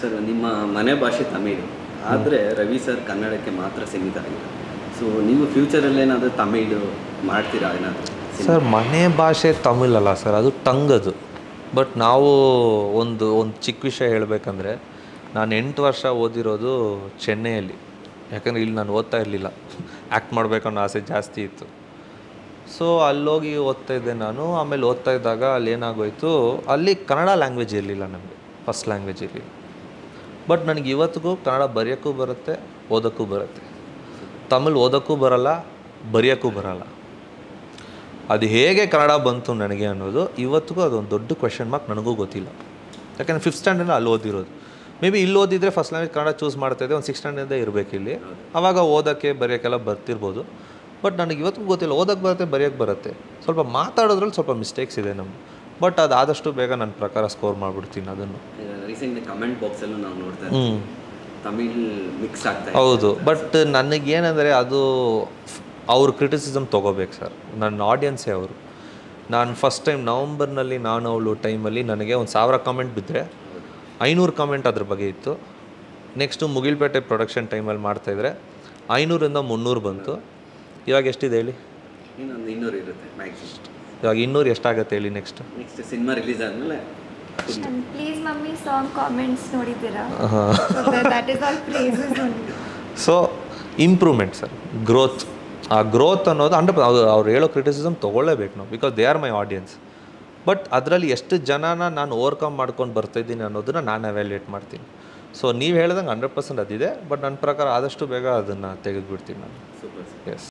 sir ನಿಮ್ಮ ಮನೆ ಭಾಷೆ ತಮಿಳು ಆದರೆ ರವಿ ಸರ್ ಕನ್ನಡಕ್ಕೆ ಮಾತ್ರ ಸೀಮಿತ ಆಗಿದೆ ಸೊ ನೀವು ಫ್ಯೂಚರಲ್ಲಿ ಏನಾದರೂ ತಮಿಳು ಮಾಡ್ತೀರಾ ಏನಾದರೂ ಸರ್ ಮನೆ ಭಾಷೆ ತಮಿಳ್ ಅಲ್ಲ ಸರ್ ಅದು ಟಂಗ್ ಅದು ಬಟ್ ನಾವು ಒಂದು ಒಂದು ಚಿಕ್ಕ ವಿಷಯ ಹೇಳಬೇಕಂದ್ರೆ ನಾನು ಎಂಟು ವರ್ಷ ಓದಿರೋದು ಚೆನ್ನೈಯಲ್ಲಿ ಯಾಕಂದರೆ ಇಲ್ಲಿ ನಾನು ಓದ್ತಾ ಇರಲಿಲ್ಲ ಆ್ಯಕ್ಟ್ ಮಾಡಬೇಕನ್ನೋ ಆಸೆ ಜಾಸ್ತಿ ಇತ್ತು ಸೊ ಅಲ್ಲೋಗಿ ಓದ್ತಾ ಇದ್ದೆ ನಾನು ಆಮೇಲೆ ಓದ್ತಾ ಇದ್ದಾಗ ಅಲ್ಲಿ ಏನಾಗೋಯ್ತು ಅಲ್ಲಿ ಕನ್ನಡ ಲ್ಯಾಂಗ್ವೇಜ್ ಇರಲಿಲ್ಲ ನಮಗೆ ಫಸ್ಟ್ ಲ್ಯಾಂಗ್ವೇಜ್ ಇರಲಿಲ್ಲ ಬಟ್ ನನಗೆ ಇವತ್ತಿಗೂ ಕನ್ನಡ ಬರೆಯೋಕ್ಕೂ ಬರುತ್ತೆ ಓದೋಕ್ಕೂ ಬರುತ್ತೆ ತಮಿಳ್ ಓದೋಕ್ಕೂ ಬರಲ್ಲ ಬರೆಯೋಕ್ಕೂ ಬರಲ್ಲ ಅದು ಹೇಗೆ ಕನ್ನಡ ಬಂತು ನನಗೆ ಅನ್ನೋದು ಇವತ್ತಿಗೂ ಅದೊಂದು ದೊಡ್ಡ ಕ್ವೆಶನ್ ಮಾರ್ಕ್ ನನಗೂ ಗೊತ್ತಿಲ್ಲ ಯಾಕಂದರೆ ಫಿಫ್ತ್ ಸ್ಟ್ಯಾಂಡರ್ಡ್ ಅಲ್ಲಿ ಓದಿರೋದು ಮೇ ಬಿ ಇಲ್ಲಿ ಓದಿದ್ರೆ ಫಸ್ಟ್ ಲ್ಯಾಂಗ್ವೇಜ್ ಕನ್ನಡ ಚೂಸ್ ಮಾಡ್ತಾ ಇದ್ದೆ ಒಂದು ಸಿಕ್ಸ್ ಸ್ಟ್ಯಾಂಡರ್ಡೇ ಇರಬೇಕು ಇಲ್ಲಿ ಆವಾಗ ಓದೋಕ್ಕೆ ಬರೆಯೋಕ್ಕೆಲ್ಲ ಬರ್ತಿರ್ಬೋದು ಬಟ್ ನನಗೆ ಇವತ್ತಿಗೂ ಗೊತ್ತಿಲ್ಲ ಓದೋಕ್ಕೆ ಬರುತ್ತೆ ಬರೆಯೋಕ್ಕೆ ಬರುತ್ತೆ ಸ್ವಲ್ಪ ಮಾತಾಡೋದ್ರಲ್ಲಿ ಸ್ವಲ್ಪ ಮಿಸ್ಟೇಕ್ಸ್ ಇದೆ ನಮ್ಗೆ ಬಟ್ ಅದು ಆದಷ್ಟು ಬೇಗ ನನ್ನ ಪ್ರಕಾರ ಸ್ಕೋರ್ ಮಾಡಿಬಿಡ್ತೀನಿ ಅದನ್ನು ರೀಸೆಂಟ್ ಕಮೆಂಟ್ ಬಾಕ್ಸಲ್ಲೂ ನಾವು ನೋಡ್ತಾ ಹ್ಞೂ ಇರ್ತೀವಿ ತಮಿಳ್ ಮಿಕ್ಸ್ ಆಗ್ತಾ ಇದೆ ಹೌದು ಬಟ್ ನನಗೇನೆಂದರೆ ಅದು ಅವ್ರ ಕ್ರಿಟಿಸಿಸಮ್ ತೊಗೋಬೇಕು ಸರ್ ನನ್ನ ಆಡಿಯನ್ಸೇ ಅವರು ನಾನು ಫಸ್ಟ್ ಟೈಮ್ ನವಂಬರ್ನಲ್ಲಿ ನಾನು ಅವಳು ಟೈಮಲ್ಲಿ ನನಗೆ ಒಂದು ಸಾವಿರ ಕಾಮೆಂಟ್ ಬಿದ್ದರೆ ಐನೂರು ಕಾಮೆಂಟ್ ಅದ್ರ ಬಗ್ಗೆ ಇತ್ತು ನೆಕ್ಸ್ಟು ಮುಗಿಲ್ಪೇಟೆ ಪ್ರೊಡಕ್ಷನ್ ಟೈಮಲ್ಲಿ ಮಾಡ್ತಾಯಿದ್ರೆ ಐನೂರಿಂದ ಮುನ್ನೂರು ಬಂತು ಇವಾಗ ಎಷ್ಟಿದೆ ಹೇಳಿ ಇನ್ನೊಂದು ಇನ್ನೂರು ಇರುತ್ತೆ ಮ್ಯಾಕ್ಸಿಮಮ್ ಇವಾಗ ಇನ್ನೂರು ಎಷ್ಟಾಗತ್ತೆ ಹೇಳಿ ನೆಕ್ಸ್ಟ್ ನೆಕ್ಸ್ಟ್ ಸಿನಿಮಾ ರಿಲೀಸ್ ಆದಮೇಲೆ ಪ್ಲೀಸ್ ಮಮ್ಮಿ ಸಾಂಗ್ ಕಾಮೆಂಟ್ಸ್ ನೋಡಿದ್ದೀರಾ that is all places only so improvement sir growth ಆ ಗ್ರೋತ್ ಅನ್ನೋದು ಹಂಡ್ರೆಡ್ ಅವ್ರು ಅವ್ರು ಹೇಳೋ ಕ್ರಿಟಿಸಿಸಮ್ ತೊಗೊಳ್ಳೇಬೇಕು ನಾವು because they are my audience but ಅದರಲ್ಲಿ ಎಷ್ಟು ಜನನ ನಾನು ಓವರ್ಕಮ್ ಮಾಡ್ಕೊಂಡು ಬರ್ತಾಯಿದ್ದೀನಿ ಅನ್ನೋದನ್ನ ನಾನು ಅವ್ಯಾಲ್ಯೂಯೇಟ್ ಮಾಡ್ತೀನಿ ಸೊ ನೀವು ಹೇಳ್ದಂಗೆ ಹಂಡ್ರೆಡ್ ಪರ್ಸೆಂಟ್ ಅದಿದೆ ಬಟ್ ನನ್ನ ಪ್ರಕಾರ ಆದಷ್ಟು ಬೇಗ ಅದನ್ನು ತೆಗೆದುಬಿಡ್ತೀನಿ ನಾನು ಸೂಪರ್ ಎಸ್